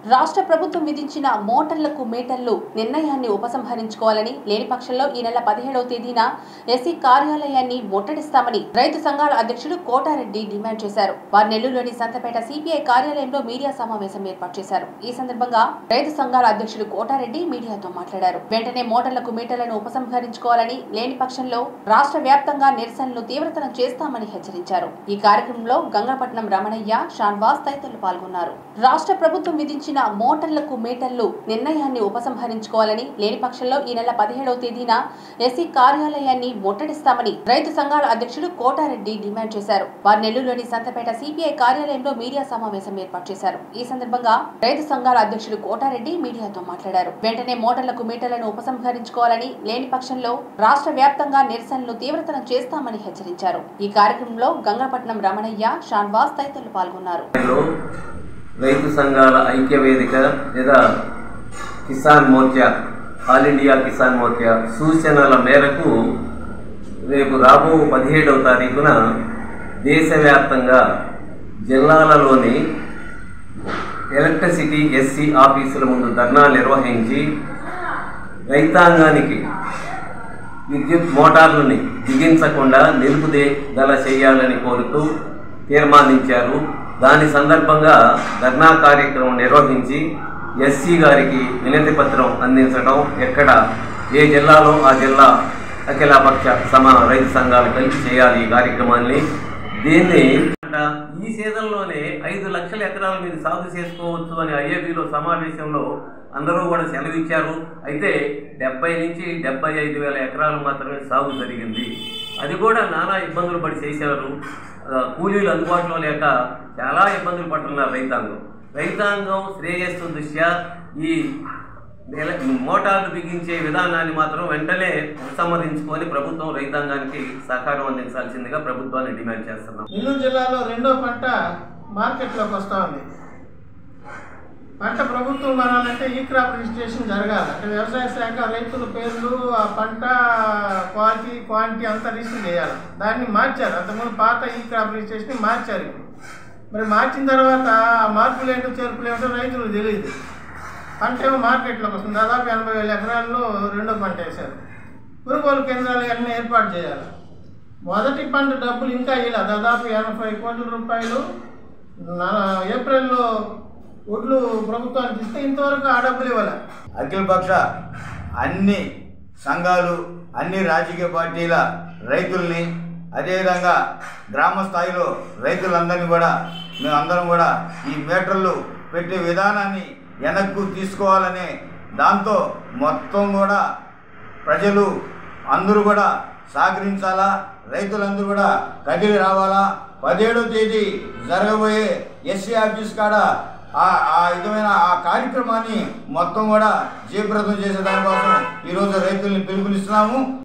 రాష్ట్ర ప్రభుత్వం విధించిన మోటార్లకు మీటర్లు నిర్ణయాన్ని ఉపసంహరించుకోవాలని లేని పక్షంలో ఈ నెల పదిహేడవ తేదీన ఎస్సీ కార్యాలయాన్ని ముట్టడిస్తామని రైతు సంఘాల అధ్యక్షుడు కోటారెడ్డి డిమాండ్ చేశారు వారు నెల్లూరులోని సంతపేట సిపిఐ కార్యాలయంలో మీడియా సమావేశం ఏర్పాటు చేశారు ఈ సందర్భంగా రైతు సంఘాల అధ్యక్షుడు కోటారెడ్డి మీడియాతో మాట్లాడారు వెంటనే మోటార్లకు మీటర్లను ఉపసంహరించుకోవాలని లేని పక్షంలో రాష్ట్ర వ్యాప్తంగా నిరసనలు తీవ్రతరం చేస్తామని హెచ్చరించారు ఈ కార్యక్రమంలో గంగపట్నం రమణయ్య షాన్వాస్ తదితరులు పాల్గొన్నారు రాష్ట్ర ప్రభుత్వం విధించిన మోటార్లకు మీటర్లు నిర్ణయాన్ని ఉపసంహరించుకోవాలని లేని పక్షంలో ఈ నెల పదిహేడవ తేదీన ఎస్సీ కార్యాలయాన్ని ముట్టడిస్తామని రైతు సంఘాల అధ్యక్షుడు కోటారెడ్డి డిమాండ్ చేశారు వారు నెల్లూరులోని సంతపేట సిపిఐ కార్యాలయంలో మీడియా సమావేశం ఏర్పాటు చేశారు ఈ సందర్భంగా రైతు సంఘాల అధ్యక్షుడు కోటారెడ్డి మీడియాతో మాట్లాడారు వెంటనే మోటార్లకు మీటర్లను ఉపసంహరించుకోవాలని లేని పక్షంలో రాష్ట్ర వ్యాప్తంగా నిరసనలు తీవ్రతరం చేస్తామని హెచ్చరించారు ఈ కార్యక్రమంలో గంగపట్నం రమణయ్య షాన్వాస్ తదితరులు పాల్గొన్నారు లో రైతు సంఘాల ఐక్య వేదిక లేదా కిసాన్ మోర్చా ఆల్ ఇండియా కిసాన్ మోర్చా సూచనల మేరకు రేపు రాబో పదిహేడవ తారీఖున దేశవ్యాప్తంగా జిల్లాలలోని ఎలక్ట్రిసిటీ ఎస్సీ ఆఫీసుల ముందు ధర్నా నిర్వహించి రైతాంగానికి విద్యుత్ మోటార్లని బిగించకుండా నిలుపుదల చేయాలని కోరుతూ తీర్మానించారు దాని సందర్భంగా ధర్నా కార్యక్రమం నిర్వహించి ఎస్సీ గారికి వినతి పత్రం అందించడం ఎక్కడ ఏ జిల్లాలో ఆ జిల్లా అఖిలపక్ష సమ రైతు సంఘాలు కలిసి చేయాలి ఈ కార్యక్రమాన్ని దీన్ని ఈ సీజన్లోనే ఐదు లక్షల ఎకరాలు మీరు సాగు చేసుకోవచ్చు అని ఐఏబీలో సమావేశంలో అందరూ కూడా సెలవిచ్చారు అయితే డెబ్బై నుంచి డెబ్బై ఐదు వేల ఎకరాలు మాత్రమే సాగు జరిగింది అది కూడా నానా ఇబ్బందులు పడి చేశారు ఆ, కూలీలు అందుబాటులో లేక చాలా ఇబ్బందులు పడుతున్నారు రైతాంగం రైతాంగం శ్రేయస్సు దృష్ట్యా ఈ ఎల- మోటార్లు బిగించే విధానాన్ని మాత్రం వెంటనే ఉపసంహరించుకొని ప్రభుత్వం రైతాంగానికి సహకారం అందించాల్సిందిగా ప్రభుత్వాన్ని డిమాండ్ చేస్తున్నాం నెల్లూరు జిల్లాలో రెండో పంట మార్కెట్లోకి వస్తూ ఉంది పంట ప్రభుత్వం కొనాలంటే ఈ క్రాప్ రిజిస్ట్రేషన్ జరగాలి అంటే వ్యవసాయ శాఖ రైతుల పేర్లు ఆ పంట క్వాలిటీ క్వాంటిటీ అంతా రిజిస్టర్ చేయాలి దాన్ని మార్చారు అంతకుముందు పాత ఈ క్రాప్ రిజిస్ట్రేషన్ మార్చారు ఇప్పుడు మరి మార్చిన తర్వాత ఆ మార్పులు ఏంటో చేర్పులు ఏంటో రైతులకు తెలియదు పంట ఏమో మార్కెట్లోకి వస్తుంది దాదాపు ఎనభై వేల ఎకరాల్లో రెండో పంట వేశారు కొనుగోలు కేంద్రాలు అన్నీ ఏర్పాటు చేయాలి మొదటి పంట డబ్బులు ఇంకా ఇలా దాదాపు ఎనభై కోట్ల రూపాయలు నా- ఏప్రిల్లో ఒడ్లు ప్రభుత్వానికి ఇస్తే ఇంతవరకు ఆ డబ్బులు ఇవ్వాలి అఖిలపక్ష అన్ని సంఘాలు అన్ని రాజకీయ పార్టీల రైతుల్ని అదేవిధంగా గ్రామ స్థాయిలో రైతులందరినీ కూడా మేమందరం కూడా ఈ మీటర్లు పెట్టే విధానాన్ని వెనక్కు తీసుకోవాలనే దాంతో మొత్తం కూడా ప్రజలు అందరూ కూడా సహకరించాలా రైతులందరూ కూడా కదిలి రావాలా పదిహేడో తేదీ జరగబోయే ఎస్సీ ఆఫీస్ కాడ ఆ ఆ విధమైన ఆ కార్యక్రమాన్ని మొత్తం కూడా జయప్రదం చేసే దానికోసం ఈరోజు రైతుల్ని పిలుపునిస్తున్నాము